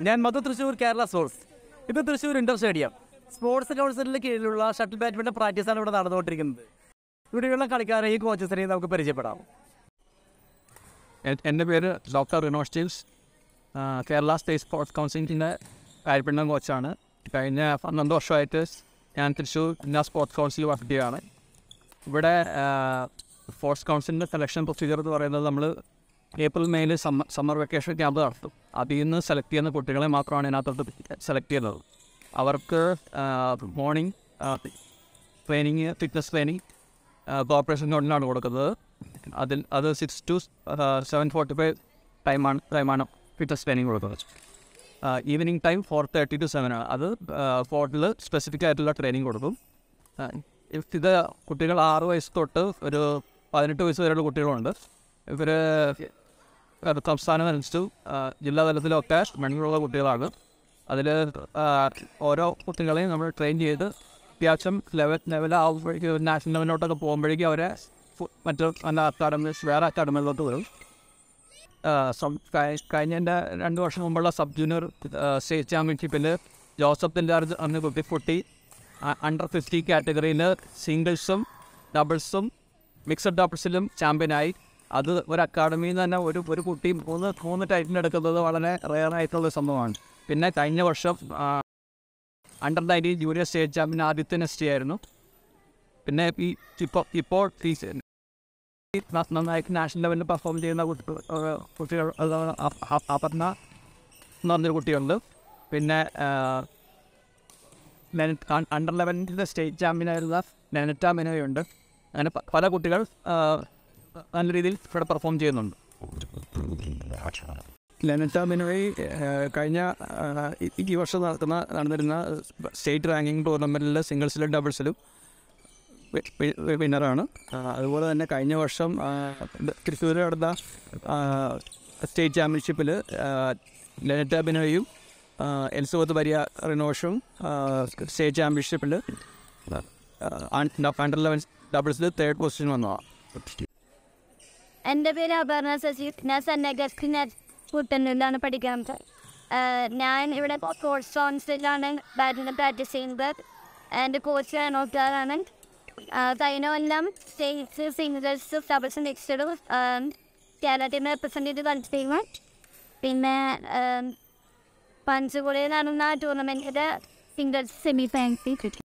ഞാൻ മധു തൃശ്ശൂർ കേരള സ്പോർട്സ് ഇത് Thrissur indoor stadium sports കൗൺസിലിന് കീഴിലുള്ള ഷട്ടിൽ ബാഡ്മിൻ്റൺ പ്രാക്ടീസാണ് ഇവിടെ നടന്നുകൊണ്ടിരിക്കുന്നത് ഇവിടെയുള്ള കളിക്കാരെയും കോച്ചസിനെയും നമുക്ക് പരിചയപ്പെടാം എ- എൻ്റെ പേര് ഡോക്ടർ റിനോഷ് സ്റ്റീവ്സ് ആ, കേരള സ്റ്റേറ്റ് സ്പോർട്സ് കൗൺസിലിൻ്റെ ബാഡ്മിൻ്റൺ കോച്ചാണ് കഴിഞ്ഞ പന്ത്രണ്ട് വർഷമായിട്ട് ഞാൻ തൃശ്ശൂർ ജില്ലാ സ്പോർട്സ് കൗൺസിൽ വർക്ക് ചെയ്യുകയാണ് ഇവിടെ സ്പോർട്സ് കൗൺസിലിൻ്റെ സെലക്ഷൻ പ്രൊസീജിയർ എന്ന് പറയുന്നത് നമ്മൾ ഏപ്രിൽ മെയിൽ സമ്മർ സമ്മർ വെക്കേഷൻ ക്യാമ്പ് നടത്തും അതിൽ നിന്ന് സെലക്ട് ചെയ്യുന്ന കുട്ടികളെ മാത്രമാണ് ഇതിനകത്തോട്ട് സെലക്ട് ചെയ്യുന്നത് അവർക്ക് morning training fitness training corporation ഗവൺമെൻറ്റാണ് കൊടുക്കുന്നത് അതിൽ അത് six to seven forty five ടൈമാണ് ടൈമാണ് ഫിറ്റ്നസ് ട്രെയിനിങ് കൊടുക്കുന്നത് evening time four thirty to seven ആണ് അത് ഫോർട്ടിൽ സ്പെസിഫിക് ആയിട്ടുള്ള ട്രെയിനിങ് കൊടുക്കും ആ, ഇത് കുട്ടികൾ ആറ് വയസ്സ് തൊട്ട് ഒരു പതിനെട്ട് വയസ്സ് വരെയുള്ള കുട്ടികളുണ്ട് ഇവർ സംസ്ഥാനം അനുസരിച്ചു ജില്ലാ തലത്തിലൊക്കെ മണികളുള്ള കുട്ടികളാണ് അതിൽ ഓരോ കുട്ടികളെയും നമ്മൾ ട്രെയിൻ ചെയ്ത് അത്യാവശ്യം ലെവൽ ലെവലാകുമ്പോഴേക്കും നാഷണൽ ലെവലിലോട്ടൊക്കെ പോകുമ്പോഴേക്കും അവരെ ഫു- മറ്റു നല്ല അക്കാഡമീസ് വേറെ അക്കാഡമികളിലോട്ട് വരും ആ, സം- കഴി- കഴിഞ്ഞ എൻ്റെ രണ്ട് വർഷം മുമ്പുള്ള സബ് ജൂനിയർ സ്റ്റേറ്റ് ചാമ്പ്യൻഷിപ്പിൽ ജോസഫ് ദില്ലാർജ് അന്ന് കുട്ടി പൊട്ടി അണ്ടർ ഫിഫ്റ്റി കാറ്റഗറിയിൽ സിംഗിൾസും ഡബിൾസും മിക്സഡ് ഡബിൾസിലും ചാമ്പ്യനായി അത് ഒരു അക്കാഡമിയിൽ നിന്ന് തന്നെ ഒരു ഒരു കുട്ടി മൂന്ന് മൂന്ന് ടൈറ്റിൽ എടുക്കുന്നത് വളരെ റെയർ ആയിട്ടുള്ള സംഭവമാണ് പിന്നെ കഴിഞ്ഞ വർഷം under nineteen junior state champion ആദ്യത്തെ നെസ്റ്റ് ആയിരുന്നു പിന്നെ ഈ ഇപ്പോൾ ഇപ്പോൾ ഈ ന- നന്നായിട്ട് നാഷണൽ ലെവലിൽ പെർഫോം ചെയ്യുന്ന കുട്ടി- ഏഹ് കുട്ടികൾ അതാണ് അപ- അപ- അപർണ എന്ന് പറഞ്ഞൊരു കുട്ടിയുണ്ട് പിന്നെ അണ്ടർ ലെവലിൻ്റെ സ്റ്റേറ്റ് ചാമ്പ്യനായിരുന്ന നെനറ്റ മെനോയുണ്ട് അങ്ങനെ പ- പല കുട്ടികൾ ആ, നല്ല രീതിയിൽ ഇവിടെ പെർഫോം ചെയ്യുന്നുണ്ട് ലെനറ്റ മെനോയ് കഴിഞ്ഞ ആ, ഈ- ഈ വർഷം നടത്തുന്ന നടന്നിരുന്ന സ്റ്റേറ്റ് റാങ്കിങ് ടൂർണമെൻറ്റിൽ സിംഗിൾസിലും ഡബിൾസിലും വിന്നറാണ് അതുപോലെ തന്നെ കഴിഞ്ഞ വർഷം ആ, തൃശ്ശൂർ നടന്ന ആ, സ്റ്റേറ്റ് ചാമ്പ്യൻഷിപ്പിൽ ലെനറ്റ ബിനോയും ആ, എൽസബത്ത് ബരിയ റിനോഷും ആ, സ്റ്റേറ്റ് ചാമ്പ്യൻഷിപ്പിൽ അണ്ടർ ലെവൻ ഡബിൾസിൽ തേർഡ് പൊസിഷൻ വന്നതാണ് എൻ്റെ പേര് അപർണ ശശി ഞാൻ സന്നഗസ്റ്റിന് പുത്തന്നൂരിലാണ് പഠിക്കുന്നത് ആഹ് ഞാൻ ഇവിടെ സ്പോർട്സ് കൗൺസിലാണ് ബാഡ്മിൻ്റൺ പ്രാക്ടീസ് ചെയ്യുന്നത് എൻ്റെ കോച്ച് നോക്കാറാണ് കഴിഞ്ഞ കൊല്ലം സ്റ്റേറ്റ്സ് സിംഗിൾസ് ഡബിൾസ് മിക്സഡും കേരളത്തിനെ റെപ്രസെൻ്റ് ചെയ്ത് കളിച്ചിരുന്നു പിന്നെ പഞ്ചകുളയിൽ നടന്ന ടൂർണമെൻറ്റിൻ്റെ സിംഗിൾസ് സെമി ഫൈനൽസ്